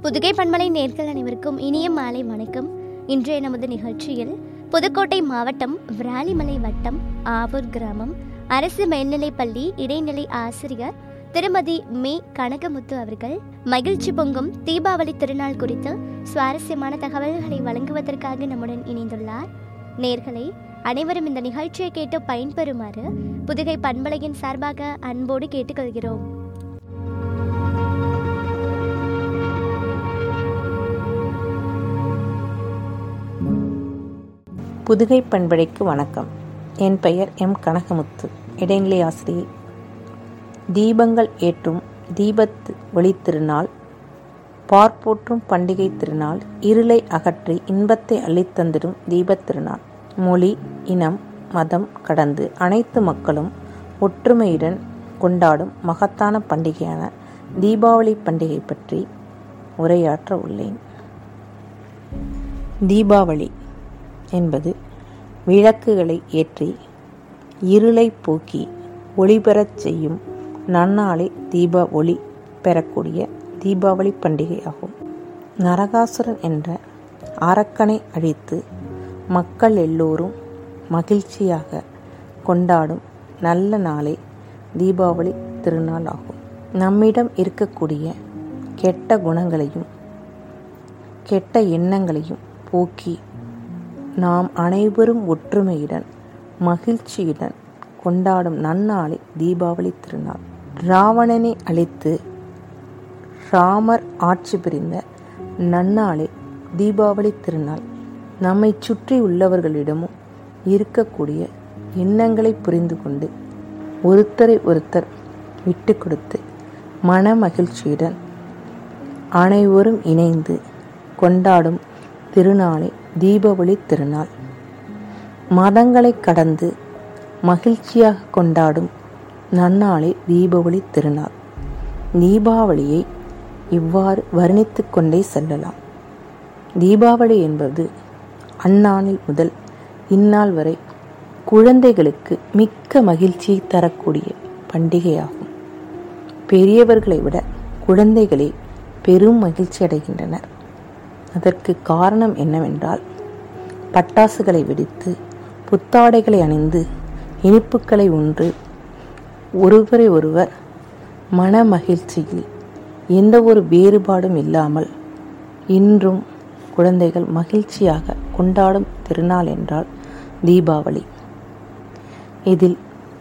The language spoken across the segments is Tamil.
புதுகை பண்பலை நேர்கள் அனைவருக்கும் இனிய மாலை வணக்கம் இன்றைய நமது நிகழ்ச்சியில் புதுக்கோட்டை மாவட்டம் விராலிமலை வட்டம் ஆவூர் கிராமம் அரசு மேல்நிலைப்பள்ளி இடைநிலை ஆசிரியர் திருமதி மே கனகமுத்து அவர்கள் மகிழ்ச்சி பொங்கும் தீபாவளி திருநாள் குறித்து சுவாரஸ்யமான தகவல்களை வழங்குவதற்காக நம்முடன் இணைந்துள்ளார் நேர்களை அனைவரும் இந்த நிகழ்ச்சியை கேட்டு பயன்பெறுமாறு புதுகை பண்பலையின் சார்பாக அன்போடு கேட்டுக்கொள்கிறோம் புதுகை பண்படைக்கு வணக்கம் என் பெயர் எம் கனகமுத்து இடைநிலை ஆசிரியை தீபங்கள் ஏற்றும் தீபத்து ஒளித்திருநாள் பார்ப்போற்றும் பண்டிகை திருநாள் இருளை அகற்றி இன்பத்தை அள்ளித்தந்திடும் தீபத் திருநாள் மொழி இனம் மதம் கடந்து அனைத்து மக்களும் ஒற்றுமையுடன் கொண்டாடும் மகத்தான பண்டிகையான தீபாவளி பண்டிகை பற்றி உரையாற்ற உள்ளேன் தீபாவளி என்பது விளக்குகளை ஏற்றி இருளை போக்கி ஒளிபெறச் செய்யும் நன்னாளை தீப ஒளி பெறக்கூடிய தீபாவளி பண்டிகை ஆகும் நரகாசுரன் என்ற அரக்கனை அழித்து மக்கள் எல்லோரும் மகிழ்ச்சியாக கொண்டாடும் நல்ல நாளே தீபாவளி திருநாள் ஆகும் நம்மிடம் இருக்கக்கூடிய கெட்ட குணங்களையும் கெட்ட எண்ணங்களையும் போக்கி நாம் அனைவரும் ஒற்றுமையுடன் மகிழ்ச்சியுடன் கொண்டாடும் நன்னாளை தீபாவளி திருநாள் ராவணனை அழித்து ராமர் ஆட்சி புரிந்த நன்னாளே தீபாவளி திருநாள் நம்மை சுற்றி உள்ளவர்களிடமும் இருக்கக்கூடிய எண்ணங்களை புரிந்து கொண்டு ஒருத்தரை ஒருத்தர் விட்டு கொடுத்து மன மகிழ்ச்சியுடன் அனைவரும் இணைந்து கொண்டாடும் திருநாளை தீபாவளி திருநாள் மதங்களை கடந்து மகிழ்ச்சியாக கொண்டாடும் நன்னாளே தீபாவளி திருநாள் தீபாவளியை இவ்வாறு வர்ணித்து கொண்டே செல்லலாம் தீபாவளி என்பது அந்நாளில் முதல் இந்நாள் வரை குழந்தைகளுக்கு மிக்க மகிழ்ச்சியை தரக்கூடிய பண்டிகையாகும் பெரியவர்களை விட குழந்தைகளே பெரும் மகிழ்ச்சி அடைகின்றனர் அதற்கு காரணம் என்னவென்றால் பட்டாசுகளை வெடித்து புத்தாடைகளை அணிந்து இனிப்புகளை உண்டு ஒருவரை ஒருவர் மன மகிழ்ச்சியில் எந்த ஒரு வேறுபாடும் இல்லாமல் இன்றும் குழந்தைகள் மகிழ்ச்சியாக கொண்டாடும் திருநாள் என்றால் தீபாவளி இதில்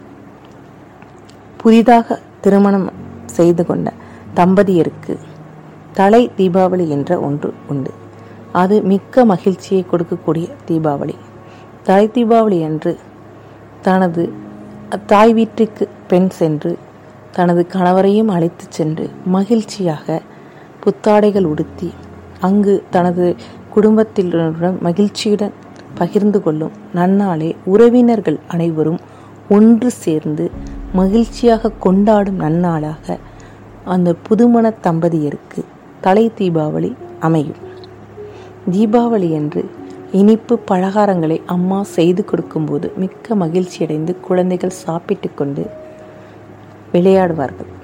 புதிதாக திருமணம் செய்து கொண்ட தம்பதியருக்கு தலை தீபாவளி என்ற ஒன்று உண்டு அது மிக்க மகிழ்ச்சியை கொடுக்கக்கூடிய தீபாவளி தலை தீபாவளி அன்று தனது தாய் வீட்டுக்கு பெண் சென்று தனது கணவரையும் அழைத்து சென்று மகிழ்ச்சியாக புத்தாடைகள் உடுத்தி அங்கு தனது குடும்பத்தினருடன் மகிழ்ச்சியுடன் பகிர்ந்து கொள்ளும் நன்னாளே உறவினர்கள் அனைவரும் ஒன்று சேர்ந்து மகிழ்ச்சியாக கொண்டாடும் நன்னாளாக அந்த புதுமண தம்பதியருக்கு தலை தீபாவளி அமையும் தீபாவளி என்று இனிப்பு பலகாரங்களை அம்மா செய்து கொடுக்கும்போது மிக்க மகிழ்ச்சி அடைந்து குழந்தைகள் சாப்பிட்டு கொண்டு விளையாடுவார்கள்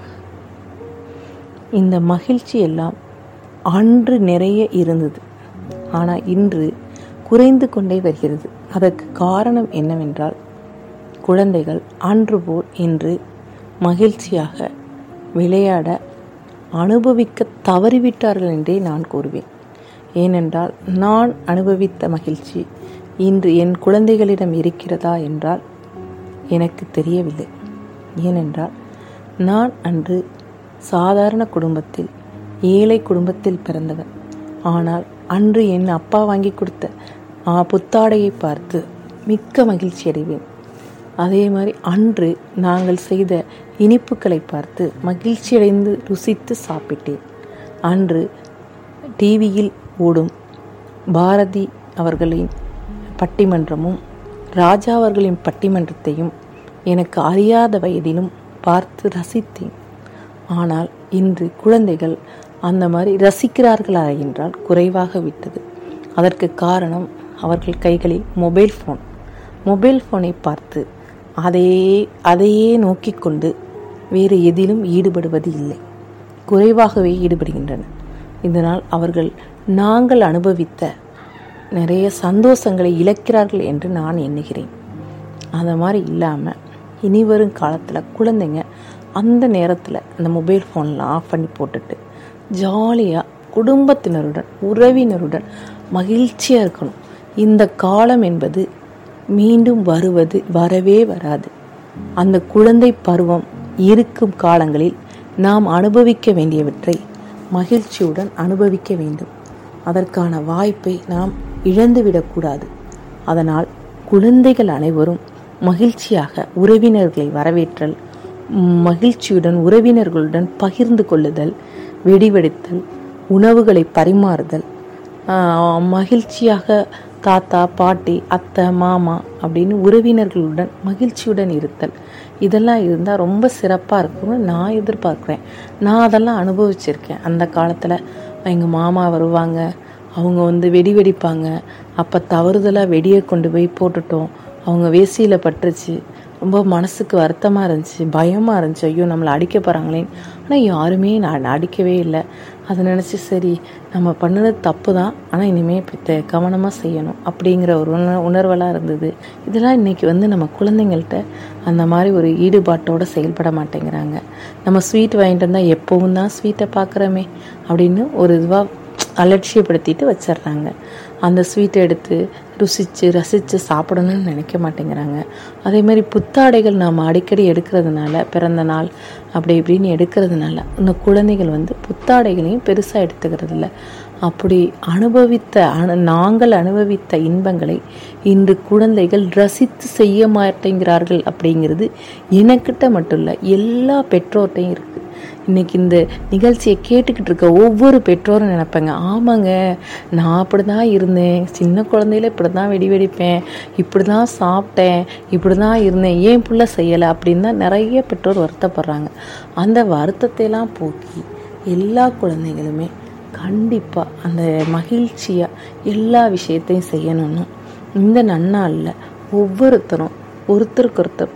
இந்த மகிழ்ச்சி எல்லாம் அன்று நிறைய இருந்தது ஆனால் இன்று குறைந்து கொண்டே வருகிறது அதற்கு காரணம் என்னவென்றால் குழந்தைகள் அன்று போல் இன்று மகிழ்ச்சியாக விளையாட அனுபவிக்க தவறிவிட்டார்கள் என்றே நான் கூறுவேன் ஏனென்றால் நான் அனுபவித்த மகிழ்ச்சி இன்று என் குழந்தைகளிடம் இருக்கிறதா என்றால் எனக்கு தெரியவில்லை ஏனென்றால் நான் அன்று சாதாரண குடும்பத்தில் ஏழை குடும்பத்தில் பிறந்தவர் ஆனால் அன்று என் அப்பா வாங்கி கொடுத்த புத்தாடையை பார்த்து மிக்க மகிழ்ச்சி அடைவேன் அதே மாதிரி அன்று நாங்கள் செய்த இனிப்புகளை பார்த்து மகிழ்ச்சியடைந்து ருசித்து சாப்பிட்டேன் அன்று டிவியில் ஓடும் பாரதி அவர்களின் பட்டிமன்றமும் ராஜா அவர்களின் பட்டிமன்றத்தையும் எனக்கு அறியாத வயதிலும் பார்த்து ரசித்தேன் ஆனால் இன்று குழந்தைகள் அந்த மாதிரி ரசிக்கிறார்களா என்றால் குறைவாக விட்டது அதற்கு காரணம் அவர்கள் கைகளில் மொபைல் ஃபோன் மொபைல் ஃபோனை பார்த்து அதையே அதையே நோக்கிக் கொண்டு வேறு எதிலும் ஈடுபடுவது இல்லை குறைவாகவே ஈடுபடுகின்றன இதனால் அவர்கள் நாங்கள் அனுபவித்த நிறைய சந்தோஷங்களை இழக்கிறார்கள் என்று நான் எண்ணுகிறேன் அந்த மாதிரி இல்லாமல் இனி வரும் காலத்தில் குழந்தைங்க அந்த நேரத்தில் அந்த மொபைல் ஃபோன்லாம் ஆஃப் பண்ணி போட்டுட்டு ஜாலியாக குடும்பத்தினருடன் உறவினருடன் மகிழ்ச்சியாக இருக்கணும் இந்த காலம் என்பது மீண்டும் வருவது வரவே வராது அந்த குழந்தை பருவம் இருக்கும் காலங்களில் நாம் அனுபவிக்க வேண்டியவற்றை மகிழ்ச்சியுடன் அனுபவிக்க வேண்டும் அதற்கான வாய்ப்பை நாம் இழந்துவிடக்கூடாது அதனால் குழந்தைகள் அனைவரும் மகிழ்ச்சியாக உறவினர்களை வரவேற்றல் மகிழ்ச்சியுடன் உறவினர்களுடன் பகிர்ந்து கொள்ளுதல் வெடிவெடித்தல் உணவுகளை பரிமாறுதல் ஆஹ், மகிழ்ச்சியாக தாத்தா பாட்டி அத்தை மாமா அப்படின்னு உறவினர்களுடன் மகிழ்ச்சியுடன் இருத்தல் இதெல்லாம் இருந்தால் ரொம்ப சிறப்பாக இருக்கும்னு நான் எதிர்பார்க்குறேன் நான் அதெல்லாம் அனுபவிச்சிருக்கேன் அந்த காலத்தில் எங்கள் மாமா வருவாங்க அவங்க வந்து வெடி வெடிப்பாங்க அப்போ தவறுதலாக வெடியை கொண்டு போய் போட்டுட்டோம் அவங்க வேசியில் பட்டுருச்சு ரொம்ப மனசுக்கு வருத்தமாக இருந்துச்சு பயமாக இருந்துச்சு ஐயோ நம்மளை அடிக்க போகிறாங்களேன்னு ஆனால் யாருமே நான் அடிக்கவே இல்லை அதை நினச்சி சரி நம்ம பண்ணது தப்பு தான் ஆனால் இனிமேல் இப்படி கவனமாக செய்யணும் அப்படிங்கிற ஒரு உண உணர்வெல்லாம் இருந்தது இதெல்லாம் இன்றைக்கி வந்து நம்ம குழந்தைங்கள்ட்ட அந்த மாதிரி ஒரு ஈடுபாட்டோட செயல்பட மாட்டேங்கிறாங்க நம்ம ஸ்வீட் வாங்கிட்டு வந்தால் எப்போவும் தான் ஸ்வீட்டை பார்க்குறோமே அப்படின்னு ஒரு இதுவாக அலட்சியப்படுத்திட்டு வச்சிடுறாங்க அந்த ஸ்வீட்டை எடுத்து ருசித்து ரசித்து சாப்பிடணும்னு நினைக்க மாட்டேங்கிறாங்க அதே மாதிரி புத்தாடைகள் நாம் அடிக்கடி எடுக்கிறதுனால பிறந்த நாள் அப்படி இப்படின்னு எடுக்கிறதுனால இந்த குழந்தைகள் வந்து புத்தாடைகளையும் பெருசாக எடுத்துக்கிறது இல்ல அப்படி அனுபவித்த அனு நாங்கள் அனுபவித்த இன்பங்களை இன்று குழந்தைகள் ரசித்து செய்ய மாட்டேங்கிறார்கள் அப்படிங்கிறது எனக்கிட்ட மட்டும் இல்லை எல்லா பெற்றோர்கிட்டையும் இருக்குது இன்னைக்கு இந்த நிகழ்ச்சியை கேட்டுக்கிட்டு இருக்க ஒவ்வொரு பெற்றோரும் நினைப்பாங்க ஆமாங்க நான் அப்படி தான் இருந்தேன் சின்ன குழந்தையில இப்படி தான் வெடி வெடிப்பேன் இப்படி தான் சாப்பிட்டேன் இப்படி தான் இருந்தேன் ஏன் புள்ள செய்யலை அப்படின்னு தான் நிறைய பெற்றோர் வருத்தப்படுறாங்க அந்த வருத்தத்தையெல்லாம் போக்கி எல்லா குழந்தைகளுமே கண்டிப்பாக அந்த மகிழ்ச்சியாக எல்லா விஷயத்தையும் செய்யணும்னு இந்த நன்னாளில் ஒவ்வொருத்தரும் ஒருத்தருக்கு ஒருத்தர்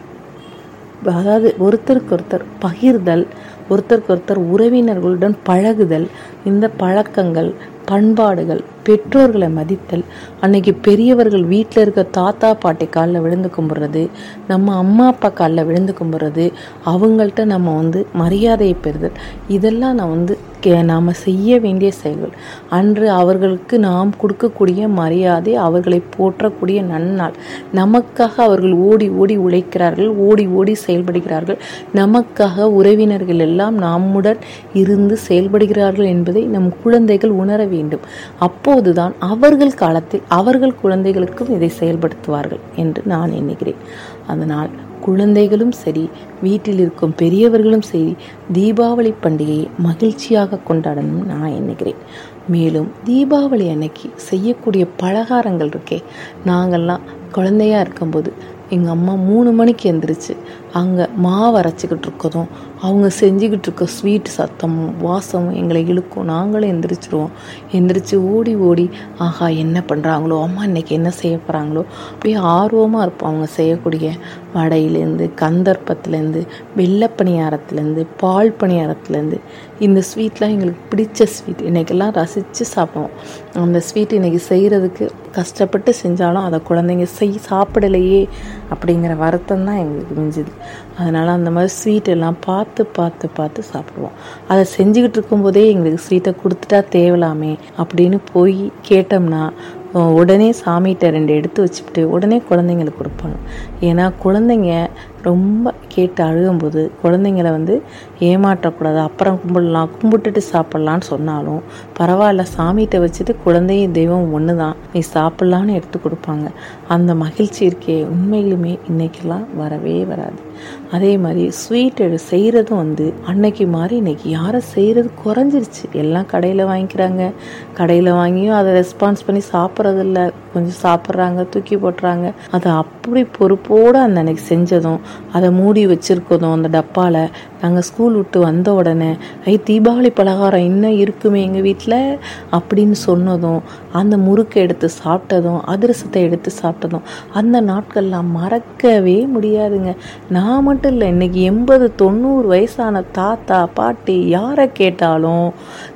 அதாவது ஒருத்தருக்கு ஒருத்தர் பகிர்தல் ஒருத்தருக்கு ஒருத்தர் உறவினர்களுடன் பழகுதல் இந்த பழக்கங்கள் பண்பாடுகள் பெற்றோர்களை மதித்தல் அன்னைக்கு பெரியவர்கள் வீட்டில் இருக்க தாத்தா பாட்டி காலில் விழுந்து கும்பிட்றது நம்ம அம்மா அப்பா காலில் விழுந்து கும்பிட்றது அவங்கள்ட்ட நம்ம வந்து மரியாதையை பெறுதல் இதெல்லாம் நான் வந்து கே நாம் செய்ய வேண்டிய செயல்கள் அன்று அவர்களுக்கு நாம் கொடுக்கக்கூடிய மரியாதை அவர்களை போற்றக்கூடிய நன்னாள் நமக்காக அவர்கள் ஓடி ஓடி உழைக்கிறார்கள் ஓடி ஓடி செயல்படுகிறார்கள் நமக்காக உறவினர்கள் எல்லாம் நம்முடன் இருந்து செயல்படுகிறார்கள் என்பதை நம் குழந்தைகள் உணர வேண்டும் அப்போதுதான் அவர்கள் காலத்தில் அவர்கள் குழந்தைகளுக்கும் இதை செயல்படுத்துவார்கள் என்று நான் எண்ணுகிறேன் அதனால் குழந்தைகளும் சரி வீட்டில் இருக்கும் பெரியவர்களும் சரி தீபாவளி பண்டிகையை மகிழ்ச்சியாக கொண்டாடணும் நான் எண்ணுகிறேன் மேலும் தீபாவளி அன்னைக்கு செய்யக்கூடிய பலகாரங்கள் இருக்கே நாங்கள்லாம் குழந்தையா இருக்கும்போது எங்கள் அம்மா மூணு மணிக்கு எந்திரிச்சு அங்கே மாவு அரைச்சிக்கிட்டு இருக்கதும் அவங்க செஞ்சுக்கிட்டு இருக்க ஸ்வீட் சத்தமும் வாசமும் எங்களை இழுக்கும் நாங்களும் எந்திரிச்சிருவோம் எந்திரிச்சு ஓடி ஓடி ஆஹா என்ன பண்ணுறாங்களோ அம்மா இன்னைக்கு என்ன செய்ய போகிறாங்களோ அப்படியே ஆர்வமாக இருப்போம் அவங்க செய்யக்கூடிய வடையிலேருந்து கந்தர்ப்பத்துலேருந்து வெள்ளை பணியாரத்துலேருந்து பால் பணியாரத்துலேருந்து இந்த ஸ்வீட்லாம் எங்களுக்கு பிடிச்ச ஸ்வீட் இன்னைக்கெல்லாம் ரசித்து சாப்பிடுவோம் அந்த ஸ்வீட் இன்னைக்கு செய்கிறதுக்கு கஷ்டப்பட்டு செஞ்சாலும் அதை குழந்தைங்க செய் சாப்பிடலையே அப்படிங்கிற வருத்தம் தான் எங்களுக்கு மிஞ்சுது அதனால் அந்த மாதிரி ஸ்வீட் எல்லாம் பார்த்து பார்த்து பார்த்து சாப்பிடுவோம் அதை செஞ்சுக்கிட்டு இருக்கும்போதே எங்களுக்கு ஸ்வீட்டை கொடுத்துட்டா தேவலாமே அப்படின்னு போய் கேட்டோம்னா அஹ் உடனே சாமிகிட்ட ரெண்டு எடுத்து வச்சுக்கிட்டு உடனே குழந்தைங்களுக்கு கொடுப்பாங்க ஏன்னா குழந்தைங்க ரொம்ப கேட்டு அழுகும்போது குழந்தைங்கள வந்து ஏமாற்றக்கூடாது அப்புறம் கும்பிடலாம் கும்பிட்டுட்டு சாப்பிட்லான்னு சொன்னாலும் பரவாயில்ல சாமிகிட்ட வச்சுட்டு குழந்தையும் தெய்வம் ஒன்று தான் நீ சாப்பிட்லான்னு எடுத்து கொடுப்பாங்க அந்த மகிழ்ச்சி இருக்கே உண்மையிலுமே இன்னைக்கெல்லாம் வரவே வராது அதே மாதிரி ஸ்வீட் செய்கிறதும் வந்து அன்னைக்கு மாதிரி இன்னைக்கு யாரும் செய்கிறது குறைஞ்சிருச்சு எல்லாம் கடையில் வாங்கிக்கிறாங்க கடையில் வாங்கியும் அதை ரெஸ்பான்ஸ் பண்ணி சாப்பிட்றதில்ல கொஞ்சம் சாப்பிட்றாங்க தூக்கி போட்டுறாங்க அதை அப்படி பொறுப்போடு அந்த அன்னைக்கு செஞ்சதும் அதை மூடி வச்சிருக்கதும் அந்த டப்பாவில் நாங்கள் ஸ்கூல் விட்டு வந்த உடனே ஐ தீபாவளி பலகாரம் இன்னும் இருக்குமே எங்கள் வீட்டில் அப்படின்னு சொன்னதும் அந்த முறுக்கை எடுத்து சாப்பிட்டதும் அதிரசத்தை எடுத்து சாப்பிட்டதும் அந்த நாட்கள்லாம் மறக்கவே முடியாதுங்க நான் மட்டும் இல்லை இன்னைக்கு எண்பது தொண்ணூறு வயசான தாத்தா பாட்டி யாரை கேட்டாலும்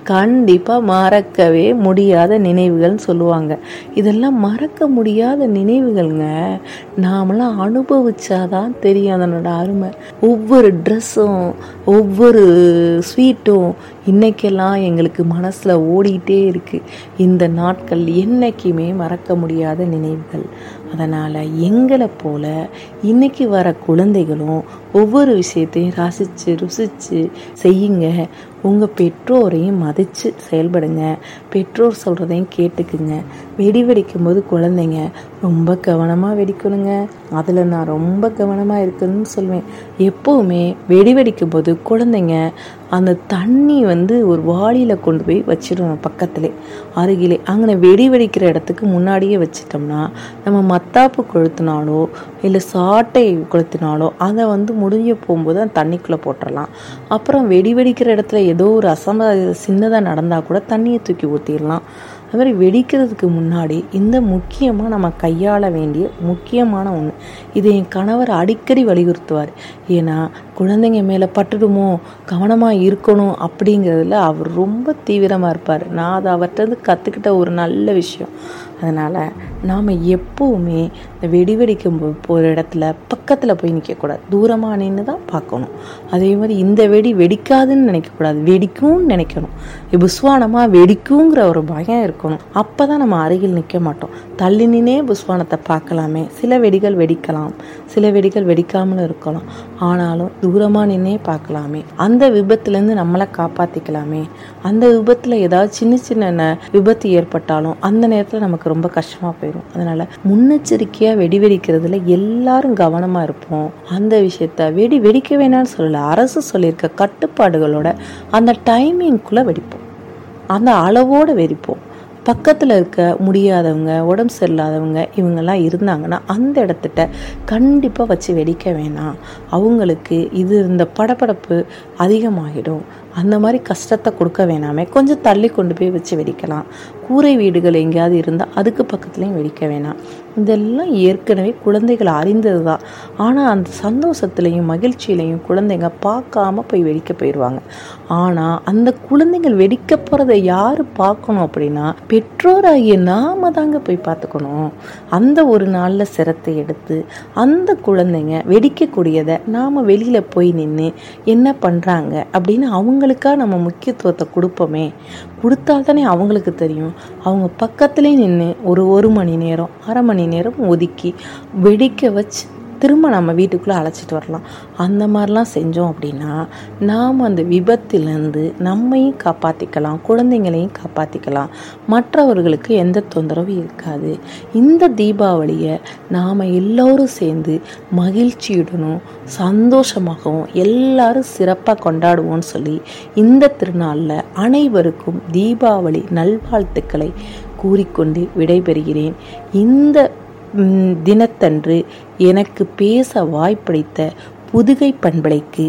கண்டிப்பாக மறக்கவே முடியாத நினைவுகள்னு சொல்லுவாங்க இதெல்லாம் மறக்க முடியாத நினைவுகள்ங்க நாமெல்லாம் அனுபவிச்சாதான் தெரியும் அதனோட அருமை ஒவ்வொரு ட்ரெஸ்ஸும் ஒவ்வொரு ஸ்வீட்டும் இன்னைக்கெல்லாம் எங்களுக்கு மனசில் ஓடிட்டே இருக்குது இந்த நாட்கள் என்னைக்குமே மறக்க முடியாத நினைவுகள் அதனால் எங்களை போல இன்னைக்கு வர குழந்தைகளும் ஒவ்வொரு விஷயத்தையும் ரசித்து ருசித்து செய்யுங்க உங்கள் பெற்றோரையும் மதித்து செயல்படுங்க பெற்றோர் சொல்கிறதையும் கேட்டுக்குங்க வெடி வெடிக்கும் போது குழந்தைங்க ரொம்ப கவனமாக வெடிக்கணுங்க அதில் நான் ரொம்ப கவனமாக இருக்கணும்னு சொல்லுவேன் எப்போவுமே வெடி வெடிக்கும் போது குழந்தைங்க அந்த தண்ணி வந்து ஒரு வாளியில் கொண்டு போய் வச்சிடணும் பக்கத்திலே அருகிலே அங்கே வெடி வெடிக்கிற இடத்துக்கு முன்னாடியே வச்சிட்டோம்னா நம்ம மத்தாப்பு கொளுத்தினாலோ இல்லை சாட்டை கொளுத்தினாலோ அதை வந்து முடிஞ்சு போகும்போது அந்த தண்ணிக்குள்ளே போட்டுடலாம் அப்புறம் வெடி வெடிக்கிற இடத்துல ஏதோ ஒரு அசம்பாவிதம் சின்னதாக நடந்தால் கூட தண்ணியை தூக்கி ஊற்றிடலாம் அது மாதிரி வெடிக்கிறதுக்கு முன்னாடி இந்த முக்கியமாக நம்ம கையாள வேண்டிய முக்கியமான ஒன்று இதை என் கணவர் அடிக்கடி வலியுறுத்துவார் ஏன்னா குழந்தைங்க மேலே பட்டுடுமோ கவனமாக இருக்கணும் அப்படிங்கிறதுல அவர் ரொம்ப தீவிரமாக இருப்பார் நான் அதை அவர்கிட்ட கற்றுக்கிட்ட ஒரு நல்ல விஷயம் அதனால் நாம் எப்போவுமே இந்த வெடி வெடிக்கும் போகிற இடத்துல பக்கத்தில் போய் நிற்கக்கூடாது தூரமாக நின்று தான் பார்க்கணும் அதே மாதிரி இந்த வெடி வெடிக்காதுன்னு நினைக்கக்கூடாது வெடிக்கும்னு நினைக்கணும் புஸ்வானமாக வெடிக்குங்கிற ஒரு பயம் இருக்கணும் அப்போ தான் நம்ம அருகில் நிற்க மாட்டோம் தள்ளி நின்னே புஸ்வானத்தை பார்க்கலாமே சில வெடிகள் வெடிக்கலாம் சில வெடிகள் வெடிக்காமலும் இருக்கலாம் ஆனாலும் தூரமாக நின்னே பார்க்கலாமே அந்த விபத்துலேருந்து நம்மளை காப்பாற்றிக்கலாமே அந்த விபத்தில் ஏதாவது சின்ன சின்ன விபத்து ஏற்பட்டாலும் அந்த நேரத்தில் நமக்கு ரொம்ப கஷ்டமாக போயிடும் அதனால் முன்னெச்சரிக்கையாக வெடி வெடிக்கிறதுல எல்லாரும் கவனமாக இருப்போம் அந்த விஷயத்த வெடி வெடிக்க வேணாம்னு சொல்லலை அரசு சொல்லியிருக்க கட்டுப்பாடுகளோட அந்த டைமிங்குள்ளே வெடிப்போம் அந்த அளவோடு வெடிப்போம் பக்கத்தில் இருக்க முடியாதவங்க உடம்பு சரியில்லாதவங்க இவங்கெல்லாம் இருந்தாங்கன்னா அந்த இடத்துட்ட கண்டிப்பாக வச்சு வெடிக்க வேணாம் அவங்களுக்கு இது இந்த படபடப்பு அதிகமாகிடும் அந்த மாதிரி கஷ்டத்தை கொடுக்க வேணாமே கொஞ்சம் தள்ளி கொண்டு போய் வச்சு வெடிக்கலாம் கூரை வீடுகள் எங்கேயாவது இருந்தால் அதுக்கு பக்கத்துலேயும் வெடிக்க வேணாம் இதெல்லாம் ஏற்கனவே குழந்தைகள் அறிந்தது தான் ஆனால் அந்த சந்தோஷத்துலேயும் மகிழ்ச்சியிலையும் குழந்தைங்க பார்க்காம போய் வெடிக்க போயிடுவாங்க ஆனால் அந்த குழந்தைகள் வெடிக்க போகிறத யார் பார்க்கணும் அப்படின்னா பெற்றோராகிய நாம தாங்க போய் பார்த்துக்கணும் அந்த ஒரு நாளில் சிரத்தை எடுத்து அந்த குழந்தைங்க வெடிக்கக்கூடியதை நாம் வெளியில் போய் நின்று என்ன பண்ணுறாங்க அப்படின்னு அவங்களுக்கா நம்ம முக்கியத்துவத்தை கொடுப்போமே கொடுத்தால்தானே அவங்களுக்கு தெரியும் அவங்க பக்கத்துலேயே நின்று ஒரு ஒரு மணி நேரம் அரை மணி நேரம் ஒதுக்கி வெடிக்க வச்சு திரும்ப நம்ம வீட்டுக்குள்ளே அழைச்சிட்டு வரலாம் அந்த மாதிரிலாம் செஞ்சோம் அப்படின்னா நாம் அந்த விபத்திலேருந்து நம்மையும் காப்பாற்றிக்கலாம் குழந்தைங்களையும் காப்பாற்றிக்கலாம் மற்றவர்களுக்கு எந்த தொந்தரவும் இருக்காது இந்த தீபாவளியை நாம் எல்லோரும் சேர்ந்து மகிழ்ச்சியுடனும் சந்தோஷமாகவும் எல்லாரும் சிறப்பாக கொண்டாடுவோம்னு சொல்லி இந்த திருநாளில் அனைவருக்கும் தீபாவளி நல்வாழ்த்துக்களை கூறிக்கொண்டு விடைபெறுகிறேன் இந்த ம், தினத்தன்று எனக்கு பேச வாய்ப்பளித்த புதுகை பண்பலைக்கு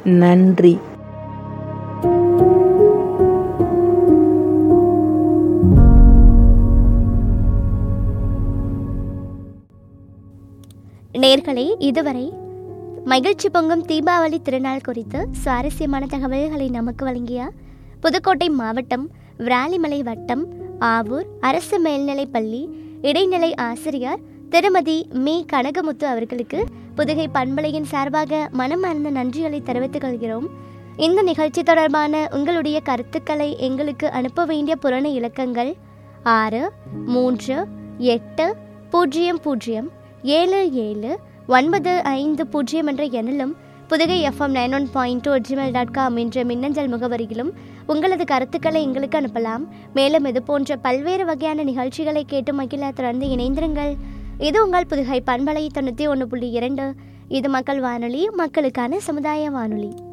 நன்றி நேர்களே இதுவரை மகிழ்ச்சி பொங்கும் தீபாவளி திருநாள் குறித்து சுவாரஸ்யமான தகவல்களை நமக்கு வழங்கிய புதுக்கோட்டை மாவட்டம் விராலிமலை வட்டம் ஆவூர் அரசு மேல்நிலைப் பள்ளி இடைநிலை ஆசிரியர் திருமதி மீ கனகமுத்து அவர்களுக்கு புதுகை பண்பலையின் சார்பாக மனமார்ந்த நன்றிகளை தெரிவித்துக் கொள்கிறோம் இந்த நிகழ்ச்சி தொடர்பான உங்களுடைய கருத்துக்களை எங்களுக்கு அனுப்ப வேண்டிய புறண இலக்கங்கள் ஆறு மூன்று எட்டு பூஜ்ஜியம் பூஜ்ஜியம் ஏழு ஏழு ஒன்பது ஐந்து பூஜ்ஜியம் என்ற எண்ணிலும் Pudugai FM nine one point two Gmail dot com என்ற மின்னஞ்சல் முகவரியிலும் உங்களது கருத்துக்களை எங்களுக்கு அனுப்பலாம் மேலும் இது போன்ற பல்வேறு வகையான நிகழ்ச்சிகளை கேட்டு மகிழ தொடர்ந்து இணைந்திருங்கள் இது உங்கள் புதுகை பண்பலை தொண்ணூற்றி ஒன்று புள்ளி இரண்டு இது மக்கள் வானொலி மக்களுக்கான சமுதாய வானொலி